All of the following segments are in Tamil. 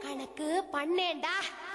கணக்கு பண்ணேன்டா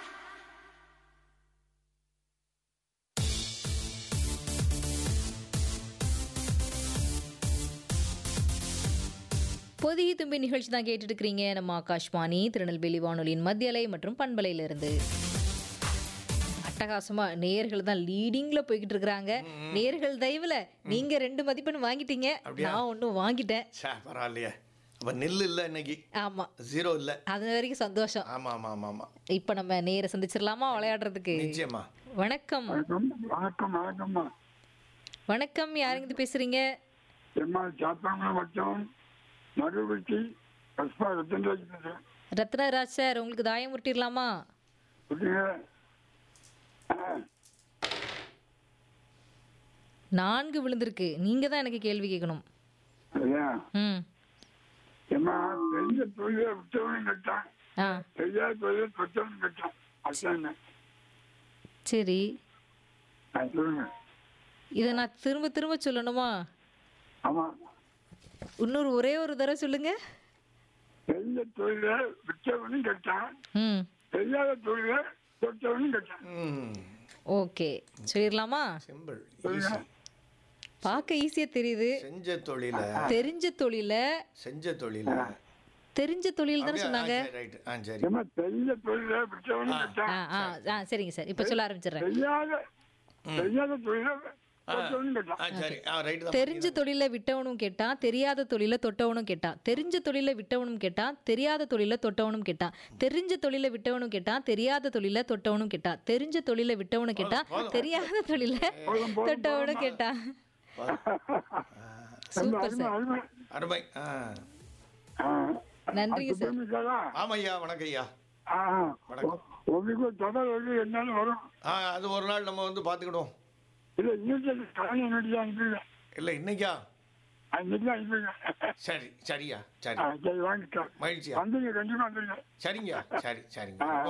பொதிய தும்பி நிகழ்ச்சி தான் கேட்டுட்டு இருக்கிறீங்க நம்ம ஆகாஷ்வாணி திருநெல்வேலி வானொலியின் மத்தியலை மற்றும் பண்பலையிலிருந்து அட்டகாசமா நேர்கள் தான் லீடிங்ல போய்கிட்டு இருக்கிறாங்க நேர்கள் தயவுல நீங்க ரெண்டு மதிப்பெண் வாங்கிட்டீங்க நான் ஒன்றும் வாங்கிட்டேன் சே பரவாயில்லையே அப்போ நெல் இல்லை இன்னைக்கு ஆமா ஜீரோ இல்லை அது வரைக்கும் சந்தோஷம் ஆமாம் ஆமாம் ஆமாம் ஆமாம் இப்ப நம்ம நேர சந்திச்சிடலாமா விளையாடுறதுக்கு நிச்சயமா வணக்கம் வணக்கம் வணக்கம் வணக்கம்மா வணக்கம் யாருங்க பேசுறீங்க எம்மா சாத்தாங்குளம் வட்டம் நடுவீட்டி கஸ்பா ரத்தன்ராஜ் பேசுறேன் ரத்னராஜ் சார் உங்களுக்கு தாயம் உருட்டிடலாமா சொல்லுங்க நான்கு விழுந்திருக்கு நீங்க தான் எனக்கு கேள்வி கேட்கணும் ஐயா ம் எம்மா தெரிஞ்ச தொழிலை விட்டவனும் கேட்டான் ஆ தெரியாத தொழிலை தொட்டவனும் கேட்டான் அதான் சரி சொல்லுங்க இதை நான் திரும்ப திரும்ப சொல்லணுமா ஆமா இன்னொரு ஒரே ஒரு தடவை சொல்லுங்க தெரிஞ்ச தொழிலை விட்டவனும் கேட்டான் ம் தெரியாத தொழிலை தொட்டவனும் கேட்டான் ம் ஓகே சொல்லிடலாமா சிம்பிள் சொல்லுங்க பார்க்க ஈஸியா தெரியுது செஞ்ச தொழில தெரிஞ்ச தொழில செஞ்ச தொழில தெரிஞ்ச தொழில் தானே சொன்னாங்க ரைட் ஆ சரி ஏம்மா தெரிஞ்ச தொழிலை விட்டவனும் ஆ கேட்டான் ஆ ஆ சரிங்க சார் இப்போ சொல்ல ஆரம்பிச்சிடுறேன் தெரியாத தெரியாத தொழிலை தொட்டவனும் கேட்டான் ஆ சரி ஆ ரைட்டு தான் தெரிஞ்ச தொழிலை விட்டவனும் கேட்டான் தெரியாத தொழிலை தொட்டவனும் கேட்டான் தெரிஞ்ச தொழிலை விட்டவனும் கேட்டான் தெரியாத தொழிலை தொட்டவனும் கேட்டான் தெரிஞ்ச தொழிலை விட்டவனும் கேட்டான் தெரியாத தொழிலை தொட்டவனும் கேட்டான் தெரிஞ்ச தொழிலை விட்டவனும் கேட்டான் தெரியாத தொழிலை தொட்டவனும் கேட்டான் ரொம்ப சூப்பர் அருமை சார் அருமை அருமை ஆ ஆ. நன்றிங்க சார் சுப்பிரமணியசாரா? ஆமாம் ஐயா வணக்கம் ஐயா ஆ, வணக்கம். உங்களுக்கு ஒரு தொடர் வந்து என்னன்னு வரும் ஆ அது ஒரு நாள் நம்ம வந்து பார்த்துக்கிடுவோம் இல்ல இன்னைக்கு கடன் என்னுடைய அனுப்பிடுங்க இல்லை இன்னைக்கா இன்னைக்கு அனுப்பிடுங்க சரி சரியா சரி ஆ, சரி வாங்கிட்டோம் மகிழ்ச்சியா வந்துங்க கண்டிப்பா வந்துருங்க சரிங்கய்யா சரி சரிங்க ஆ.